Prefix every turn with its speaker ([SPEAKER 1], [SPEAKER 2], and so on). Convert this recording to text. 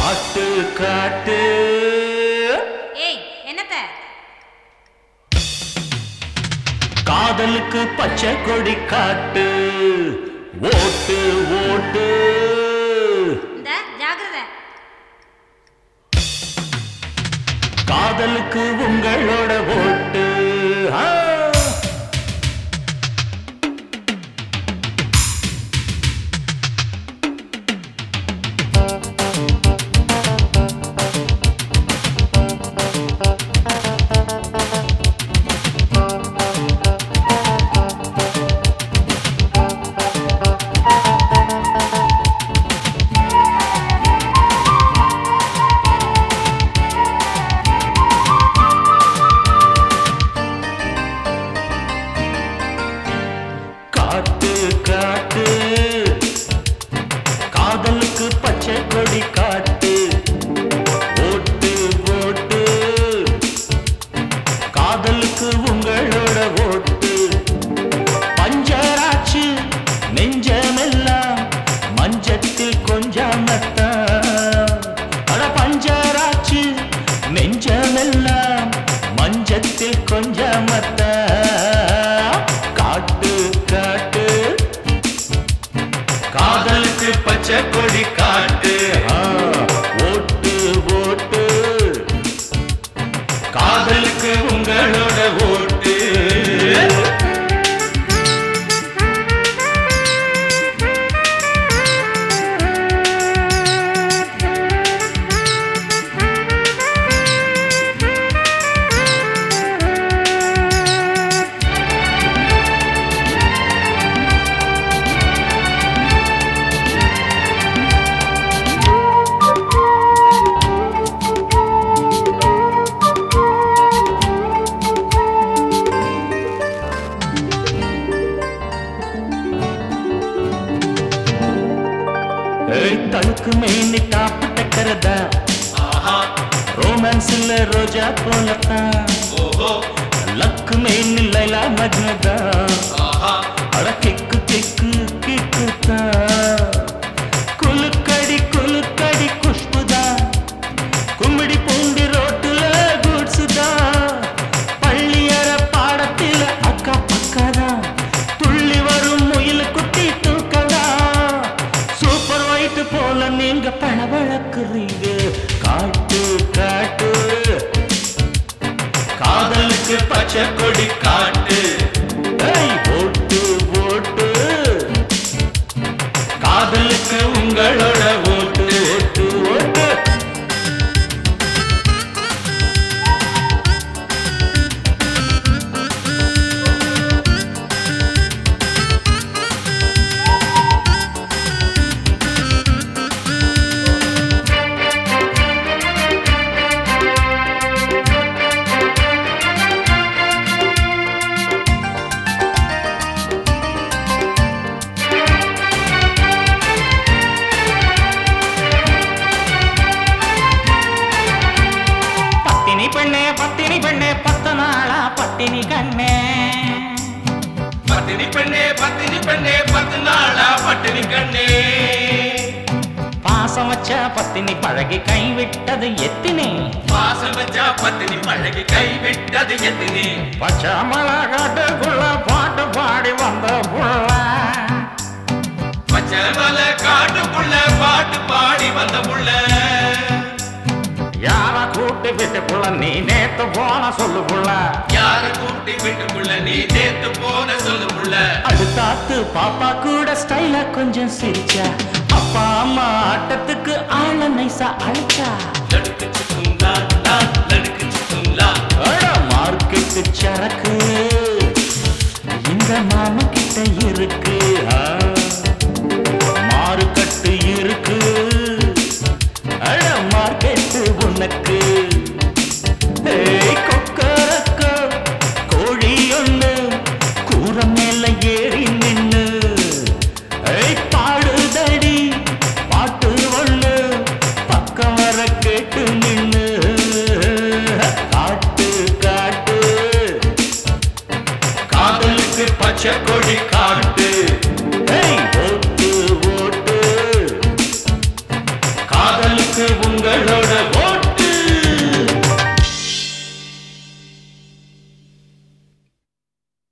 [SPEAKER 1] காட்டு காட்டு
[SPEAKER 2] ஏய் என்னத்த
[SPEAKER 1] காதலுக்கு பச்சை கொடி காட்டு ஓட்டு ஓட்டு
[SPEAKER 2] இந்த ஜாகிரதை
[SPEAKER 1] காதலுக்கு உங்களோட ஓட்டு ஆ! காட்டு காட்டு காதலுக்கு பச்சை கொடி காட்டு ஓட்டு ஓட்டு காதலுக்கு உங்களோட ஓட்டு பஞ்சராச்சு நெஞ்சமெல்லாம் மஞ்சத்தில் கொஞ்சமத்தான் அட பஞ்சராச்சு நெஞ்சமெல்லாம் மஞ்சத்தில் கொஞ்சமத்தான் காட்டு காட்டு காதலுக்கு பச்சை கொடி காட்டு ஆ, ஓட்டு ஓட்டு காதலுக்கு உங்களோட ஓட்டு ஏய், தழுக்கு மேனி டாப்பு டக்கறதா ரோமான்ஸ்ல ரோஜா போலத்தான் லக்கு மேனி லைலா மஜ்னதா அட கிக்கு கிக்கு கிக்கு தான் குலுக்கடி குலுக்கடி குஷ்புதா கும்மிடி பூண்டி ரோட்டுல குட்ஸுதா பள்ளியற பாடத்தில அக்கா பக்கதா துள்ளி வரும் முயல் குட்டி தூக்கதா சூப்பர் ஒயிட் போல நீங்க பளபளக்குறீங்க காட்டு காட்டு காதலுக்கு பச்சை கொடி காட்டு ஏய், ஓட்டு ஓட்டு காதலுக்கு உங்களோட ஓட்டு ஓட்டு ஓட்டு பத்தினி பெண்ணே பத்தினி பெண்ணே பத்து நாளா பத்தினி கண்ணே
[SPEAKER 3] பத்தினி பெண்ணே பத்தினி பெண்ணே பத்து நாளா பட்டினி கண்ணே
[SPEAKER 1] பாசம் வச்ச பத்தினி பழகி கைவிட்டது எத்தினி
[SPEAKER 3] பாசம் வச்சா பத்தினி பழகி கை விட்டது எத்தினி
[SPEAKER 1] பச்சை மலகாட்டுக்குள்ள பாட்டு பாடி வந்த புள்ள
[SPEAKER 3] பச்சை மலை காட்டுக்குள்ள பாட்டு பாடி வந்த புள்ள
[SPEAKER 1] யார கூட்டி வீட்டுக்குள்ள நீ நேத்து போன சொல்லு புள்ள
[SPEAKER 3] யார கூட்டி வீட்டுக்குள்ள நீ நேத்து போன சொல்லு புள்ள
[SPEAKER 1] அடுத்தாத்து பாப்பா கூட ஸ்டைலா கொஞ்சம் சிரிச்சா அப்பா அம்மா ஆட்டத்துக்கு ஆள நைசா அழைச்சா
[SPEAKER 3] லடுக்கு சுத்தும் லா லா லடுக்கு சுத்தும் லா
[SPEAKER 1] அட மார்க்கெட்டு சரக்கு இந்த மாம கிட்ட இருக்கு ஆ. மாறுக்கட்டு இருக்கு அட மார்க்கெட்டு உனக்கு ஏய், கொக்கரக்கோ, கோழி ஒண்ணு கூரை மேல ஏறி நின்னு ஏய், பாடுதடி பாட்டு ஒண்ணு பக்கம் வர கேட்டு நின்னு காட்டு காட்டு காதலுக்கு பச்சை கொடி காட்டு ஏய், ஓட்டு ஓட்டு காதலுக்கு